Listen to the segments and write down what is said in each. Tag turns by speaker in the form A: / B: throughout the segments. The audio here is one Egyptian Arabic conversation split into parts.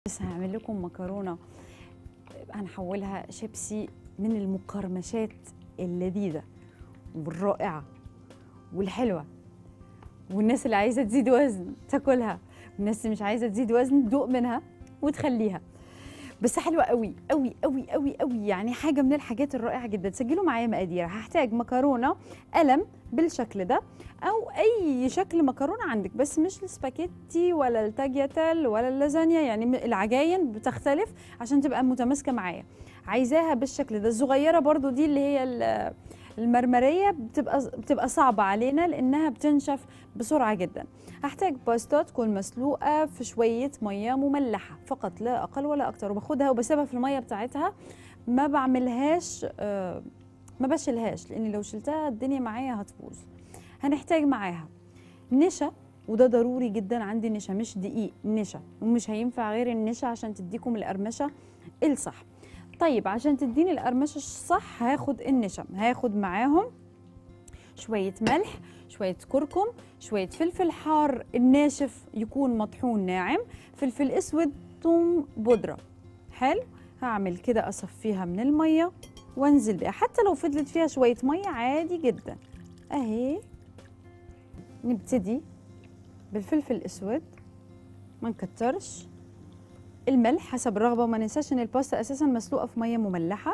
A: بس هعمل لكم مكرونه هنحولها شيبسي من المقرمشات اللذيذه والرائعه والحلوه والناس اللي عايزه تزيد وزن تاكلها والناس اللي مش عايزه تزيد وزن تدوق منها وتخليها بس حلوه قوي قوي قوي قوي قوي يعني حاجه من الحاجات الرائعه جدا سجلوا معايا مقادير هحتاج مكرونه قلم بالشكل ده او اي شكل مكرونه عندك بس مش السباكيتي ولا التاجياتل ولا اللازانيا يعني م- العجاين بتختلف عشان تبقى متماسكه معايا عايزاها بالشكل ده الصغيره برضو دي اللي هي ال- المرمريه بتبقى بتبقى صعبه علينا لانها بتنشف بسرعه جدا هحتاج باستا تكون مسلوقه في شويه ميه مملحه فقط لا اقل ولا اكتر وباخدها وبسيبها في الميه بتاعتها ما بعملهاش آه، ما بشيلهاش لان لو شلتها الدنيا معايا هتبوظ هنحتاج معاها نشا وده ضروري جدا عندي نشا مش دقيق نشا ومش هينفع غير النشا عشان تديكم القرمشه الصح طيب عشان تديني القرمشه الصح هاخد النشا هاخد معاهم شويه ملح شويه كركم شويه فلفل حار الناشف يكون مطحون ناعم فلفل اسود ثوم بودره حلو هعمل كده اصفيها من الميه وانزل بيها حتى لو فضلت فيها شويه ميه عادي جدا اهي نبتدي بالفلفل الاسود ما نكترش الملح حسب الرغبه وما ننساش ان الباستا اساسا مسلوقه في ميه مملحه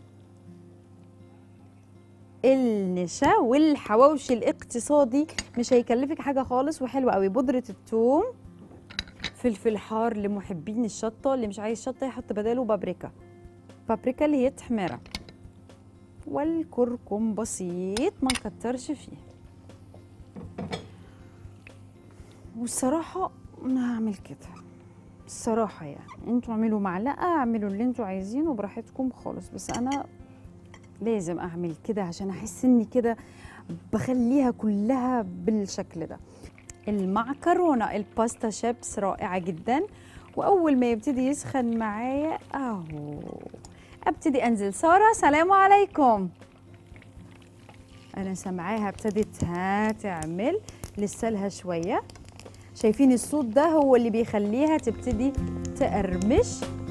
A: النشا والحواوشي الاقتصادي مش هيكلفك حاجه خالص وحلو قوي بودره الثوم فلفل حار لمحبين الشطه اللي مش عايز شطه يحط بداله بابريكا بابريكا اللي هي تحميره والكركم بسيط ما نكترش فيه والصراحه انا هعمل كده الصراحه يعني انتوا اعملوا معلقه اعملوا اللي انتوا عايزينه براحتكم خالص بس انا لازم اعمل كده عشان احس اني كده بخليها كلها بالشكل ده المعكرونه الباستا شيبس رائعه جدا واول ما يبتدي يسخن معايا اهو ابتدي انزل ساره سلام عليكم انا سامعاها ابتدت ها تعمل لسه لها شويه شايفين الصوت ده هو اللي بيخليها تبتدي تقرمش